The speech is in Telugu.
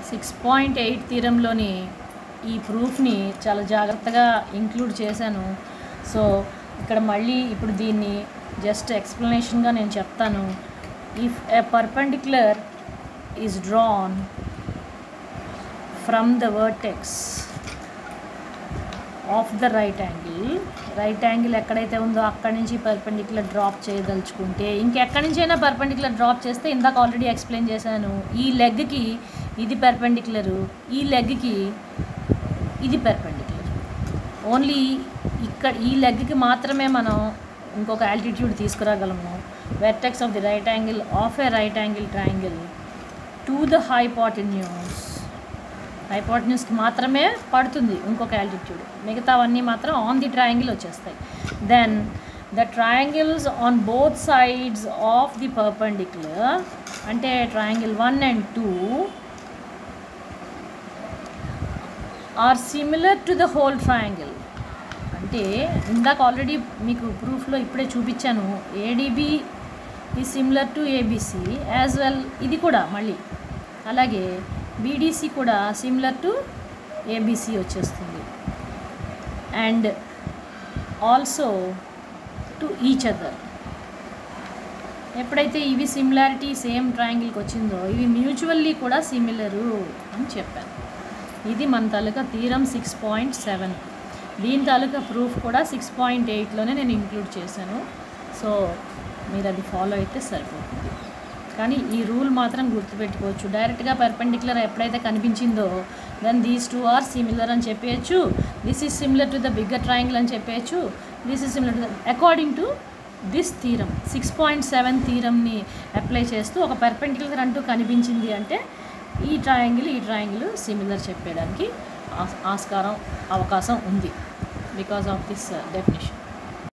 సిక్స్ పాయింట్ ఎయిట్ తీరంలోని ఈ ప్రూఫ్ని చాలా జాగ్రత్తగా ఇంక్లూడ్ చేశాను సో ఇక్కడ మళ్ళీ ఇప్పుడు దీన్ని జస్ట్ ఎక్స్ప్లెనేషన్గా నేను చెప్తాను if a perpendicular is drawn from the vertex of the right angle right angle ఎక్కడైతే ఉందో అక్కడి నుంచి పర్పెండిక్యులర్ డ్రాప్ చేయదలుచుకుంటే ఇంకెక్కడి నుంచైనా పర్పెండిక్యులర్ డ్రాప్ చేస్తే ఇందాక ఆల్రెడీ ఎక్స్ప్లెయిన్ చేశాను ఈ లెగ్కి ఇది పర్పెండిక్యులరు ఈ లెగ్కి ఇది పర్పెండిక్యులర్ ఓన్లీ ఇక్కడ ఈ లెగ్కి మాత్రమే మనం ఇంకొక ఆల్టిట్యూడ్ తీసుకురాగలము vertex of the right angle of a right angle triangle to the hypotenuse హైపాటిన్యూస్కి మాత్రమే పడుతుంది ఇంకొక ఆల్టిట్యూడ్ మిగతావన్నీ మాత్రం ఆన్ ది ట్రయాంగిల్ వచ్చేస్తాయి then the triangles on both sides of the perpendicular అంటే triangle one and two are similar to the whole triangle అంటే ఇందాక ఆల్రెడీ మీకు ప్రూఫ్లో ఇప్పుడే చూపించాను ADB is similar to ABC as well ఇది కూడా మళ్ళీ అలాగే బీడీసీ కూడా సిమిలర్ టు ఏబిసి వచ్చేస్తుంది and also to each other ఎప్పుడైతే ఇవి సిమిలారిటీ సేమ్ ట్రయాంగిల్కి వచ్చిందో ఇవి మ్యూచువల్లీ కూడా సిమిలరు అని చెప్పాను ఇది మన తాలూకా తీరం సిక్స్ పాయింట్ సెవెన్ దీని తాలూకా ప్రూఫ్ కూడా సిక్స్ పాయింట్ ఎయిట్లోనే నేను ఇంక్లూడ్ చేశాను సో మీరు అది ఫాలో అయితే సరిపోతుంది కానీ ఈ రూల్ మాత్రం గుర్తుపెట్టుకోవచ్చు డైరెక్ట్గా పర్పెండిక్యులర్ ఎప్పుడైతే కనిపించిందో then these two are similar అని చెప్పేయచ్చు this is similar to the bigger triangle అని చెప్పేయచ్చు this is similar to the according to this theorem six point seven థీరంని అప్లై చేస్తూ ఒక పర్పెండిక్యులర్ అంటూ కనిపించింది అంటే ఈ ట్రయాంగిల్ ఈ ట్రయాంగిల్ సిమిలర్ చెప్పేయడానికి ఆస్- ఆస్కారం అవకాశం ఉంది బికాస్ ఆఫ్ దిస్ డెఫినేషన్